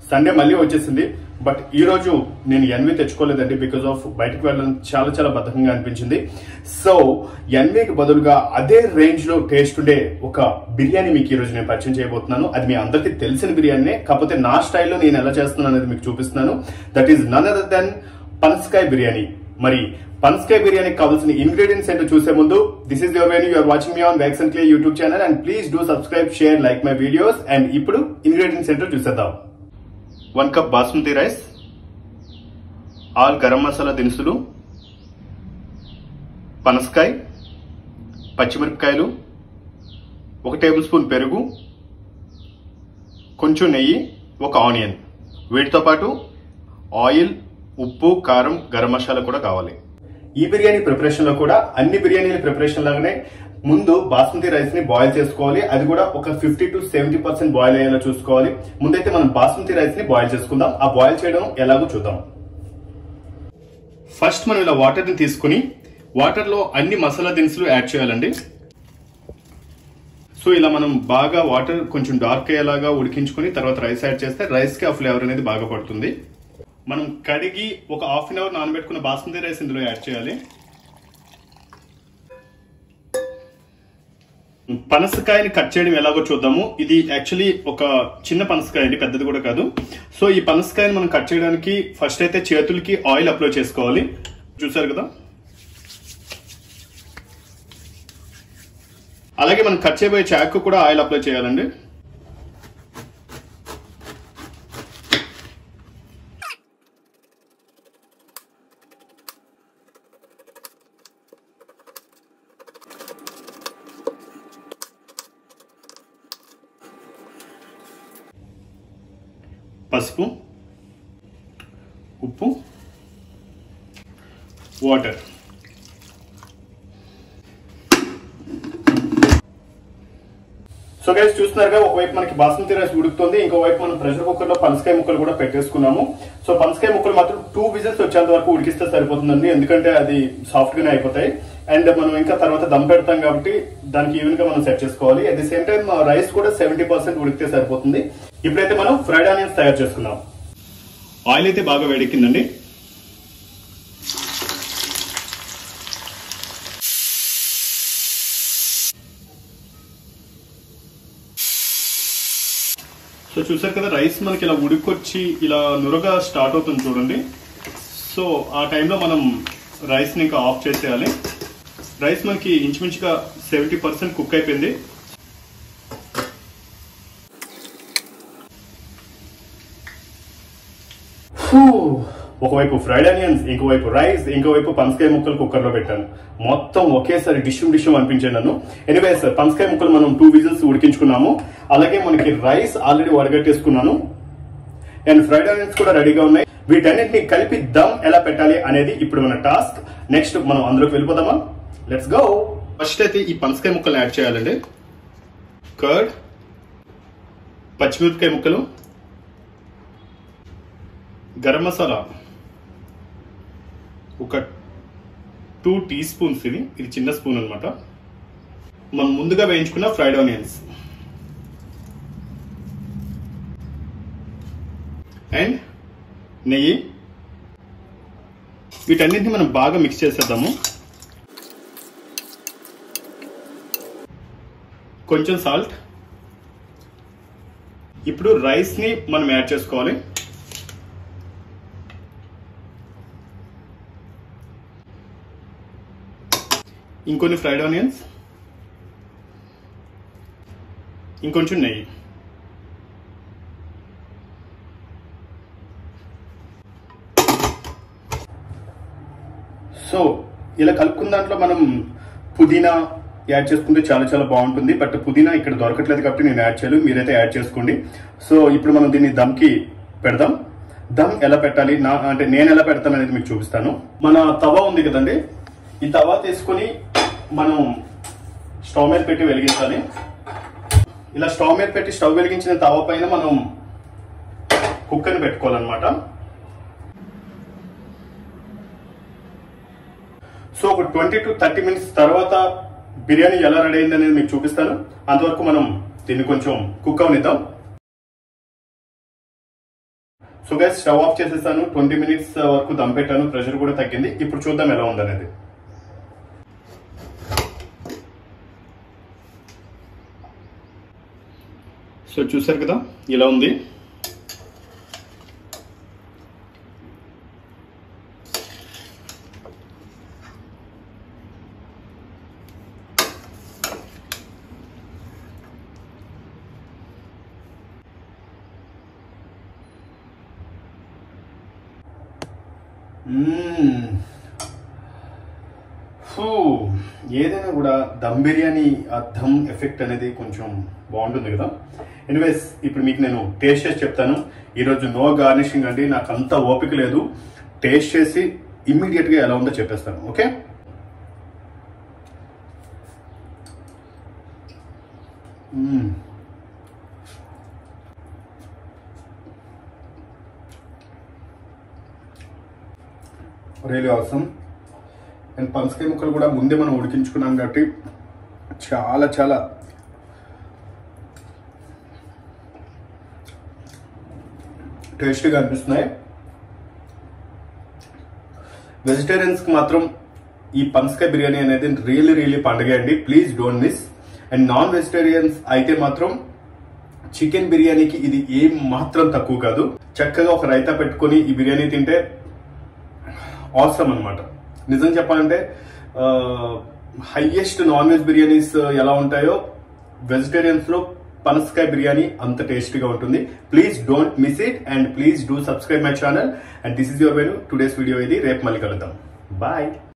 Sunday మళ్ళీ వచ్చేసింది but ఈ రోజు నేను ఎన్వి తెచ్చుకోలేదండి బికాస్ ఆఫ్ బయటకు వెళ్ళడం చాలా చాలా బద్ధకంగా అనిపించింది సో ఎన్వికి బదులుగా అదే రేంజ్ లో టేస్ట్ ఉండే ఒక బిర్యానీ మీకు ఈ రోజు నేను పరిచయం చేయబోతున్నాను అది మీ అందరికీ తెలిసిన బిర్యానీ కాకపోతే నా స్టైల్లో నేను ఎలా చేస్తున్నాను అనేది మీకు చూపిస్తున్నాను that is none other than పనసకాయ బిర్యానీ మరి పనసకాయ బిర్యానీకి కావాల్సిన ఇంగ్రీడియంట్స్ ఏంటో చూసే ముందు this is your venue you're watching me on wax and clear YouTube channel and please do subscribe share like my videos and ఇప్పుడు ఇంగ్రీడియంట్స్ ఏంటో చూసేద్దాం one cup basmati rice all garam masala దినుసులు పనసకాయ పచ్చిమిరపకాయలు ఒక టేబుల్ స్పూన్ పెరుగు కొంచెం నెయ్యి ఒక ఆనియన్ వీటితో పాటు ఆయిల్ ఉప్పు కారం గరం మసాలా కూడా కావాలి ఈ బిర్యానీ ప్రిపరేషన్ లో కూడా అన్ని బిర్యానీల ప్రిపరేషన్ లాగానే ముందు బాస్మతి రైస్ ని బాయిల్ చేసుకోవాలి అది కూడా ఒక fifty to seventy percent boil అయ్యేలా చూసుకోవాలి ముందైతే మనం బాస్మతి రైస్ ని బాయిల్ చేసుకుందాం ఆ బాయిల్ చేయడం ఎలాగో చూద్దాం ఫస్ట్ మనం ఇలా వాటర్ ని తీసుకుని వాటర్ లో అన్ని మసాలా దినుసులు యాడ్ చేయాలండి సో ఇలా మనం బాగా వాటర్ కొంచెం డార్క్ అయ్యేలాగా ఉడికించుకుని తర్వాత రైస్ యాడ్ చేస్తే రైస్ కి ఆ ఫ్లేవర్ అనేది బాగా పడుతుంది మనం కడిగి ఒక హాఫ్ అన్ అవర్ నానబెట్టుకున్న బాస్మతి రైస్ ఇందులో యాడ్ చేయాలి పనసకాయని కట్ చేయడం ఎలాగో చూద్దాము ఇది యాక్చువల్లీ ఒక చిన్న పనసకాయ అండి పెద్దది కూడా కాదు సో ఈ పనసకాయని మనం కట్ చేయడానికి ఫస్ట్ అయితే చేతులకి ఆయిల్ అప్లై చేసుకోవాలి చూసారు కదా అలాగే మనం కట్ చేయబోయే చాకు కూడా ఆయిల్ అప్లై చేయాలండి పసుపు ఉప్పు వాటర్ సో గైస్ చూస్తున్నారుగా ఒకవైపు మనకి బాస్మతి రైస్ ఉడుకుతుంది ఇంకోవైపు మనం ప్రెషర్ కుక్కర్ లో పనసకాయ ముక్కలు కూడా పెట్టేసుకున్నాము సో పనసకాయ ముక్కలు మాత్రం టూ విజిల్స్ వచ్చేంత వరకు ఉడికిస్తే సరిపోతుందండి ఎందుకంటే అది సాఫ్ట్ గానే అయిపోతాయి అండ్ మనం ఇంకా తర్వాత దమ్ పెడతాం కాబట్టి దానికి ఈవెన్ గా మనం సెట్ చేసుకోవాలి at the same time rice కూడా సెవెంటీ పర్సెంట్ ఉడికితే సరిపోతుంది ఇప్పుడైతే మనం ఫ్రైడ్ ఆనియన్స్ తయారు చేసుకుందాం ఆయిల్ అయితే బాగా వేడెక్కిందండి సో చూసారు కదా రైస్ మనకి ఇలా ఉడికొచ్చి ఇలా నురగా స్టార్ట్ అవుతుంది చూడండి సో ఆ టైంలో మనం రైస్ని ఇంకా ఆఫ్ చేసేయాలి రైస్ మనకి ఇంచుమించుగా సెవెంటీ పర్సెంట్ కుక్ అయిపోయింది ఫూ. ఒకవైపు ఫ్రైడ్ ఆనియన్స్ ఇంకోవైపు రైస్ ఇంకోవైపు పనసకాయ ముక్కలు కుక్కర్ లో పెట్టాను మొత్తం ఒకేసారి డిష్యం డిష్యం అనిపించాను నన్ను ఎనీవేస్ పనసకాయ ముక్కలు మనం టూ విజిల్స్ ఉడికించుకున్నాము అలాగే మనకి రైస్ ఆల్రెడీ వడగట్టేసుకున్నాను అండ్ ఫ్రైడ్ ఆనియన్స్ కూడా రెడీగా ఉన్నాయి వీటన్నిటిని కలిపి దమ్ ఎలా పెట్టాలి అనేది ఇప్పుడు మన టాస్క్ నెక్స్ట్ మనం అందులోకి వెళ్ళిపోదామా లెట్స్ గో ఫస్ట్ అయితే ఈ పనసకాయ ముక్కలు యాడ్ చేయాలండి కర్డ్ పచ్చిమిరపకాయ ముక్కలు గరం మసాలా ఒక టూ టీ స్పూన్స్ ఇది ఇది చిన్న స్పూన్ అనమాట మనం ముందుగా వేయించుకున్న ఫ్రైడ్ ఆనియన్స్ అండ్ నెయ్యి వీటన్నిటిని మనం బాగా మిక్స్ చేసేద్దాము కొంచెం సాల్ట్ ఇప్పుడు రైస్ ని మనం యాడ్ చేసుకోవాలి ఇంకొన్ని ఫ్రైడ్ ఆనియన్స్ ఇంకొంచెం నెయ్యి సో ఇలా కలుపుకున్న దాంట్లో మనం పుదీనా యాడ్ చేసుకుంటే చాలా చాలా బాగుంటుంది బట్ పుదీనా ఇక్కడ దొరకట్లేదు కాబట్టి నేను యాడ్ చేయలేదు మీరైతే యాడ్ చేసుకోండి సో ఇప్పుడు మనం దీన్ని దమ్కి పెడదాం దమ్ ఎలా పెట్టాలి నా అంటే నేను ఎలా పెడతాను అనేది మీకు చూపిస్తాను మన తవా ఉంది కదండి ఈ తవా తీసుకొని మనం స్టవ్ మీద పెట్టి వెలిగించాలి ఇలా స్టవ్ మీద పెట్టి స్టవ్ వెలిగించిన తవా పైన మనం కుక్కర్ని పెట్టుకోవాలన్నమాట సో ఒక ట్వంటీ టు థర్టీ మినిట్స్ తర్వాత బిర్యానీ ఎలా రెడీ అయింది అనేది మీకు చూపిస్తాను అంతవరకు మనం దీన్ని కొంచెం కుక్ అవనిద్దాం సో గైస్ స్టవ్ ఆఫ్ చేసేసాను ట్వంటీ మినిట్స్ వరకు దమ్ పెట్టాను ప్రెషర్ కూడా తగ్గింది ఇప్పుడు చూద్దాం ఎలా ఉందనేది సో చూసారు కదా ఇలా ఉంది మ్మ్. ఫూ, ఏదైనా కూడా దమ్ బిర్యానీ ఆ దమ్ ఎఫెక్ట్ అనేది కొంచెం బాగుంటుంది కదా ఎనీవేస్ ఇప్పుడు మీకు నేను టేస్ట్ చేసి చెప్తాను ఈరోజు నో గార్నిషింగ్ అండి నాకు అంత ఓపిక లేదు టేస్ట్ చేసి ఇమ్మీడియట్ గా ఎలా ఉందో చెప్పేస్తాను ఓకే మ్మ్. రియలీ అవసరం అండ్ పనసకాయ ముక్కలు కూడా ముందే మనం ఉడికించుకున్నాం కాబట్టి చాలా చాలా టేస్టీగా అనిపిస్తున్నాయి వెజిటేరియన్స్ మాత్రం ఈ పనసకాయ బిర్యానీ అనేది రియల్లీ రియల్లీ పండుగ అండి please don't miss and non vegetarians అయితే మాత్రం చికెన్ బిర్యానీకి ఇది ఏం మాత్రం తక్కువ కాదు చక్కగా ఒక రైతా పెట్టుకొని ఈ బిర్యానీ తింటే అవసరం అనమాట నిజం చెప్పాలంటే హైయెస్ట్ నాన్ వెజ్ బిర్యానీస్ ఎలా ఉంటాయో వెజిటేరియన్స్ లో పనసకాయ బిర్యానీ అంత టేస్టీగా ఉంటుంది please don't miss it and please do subscribe my channel and this is your venue today's video ఇది రేపు మళ్ళీ కలుద్దాం బాయ్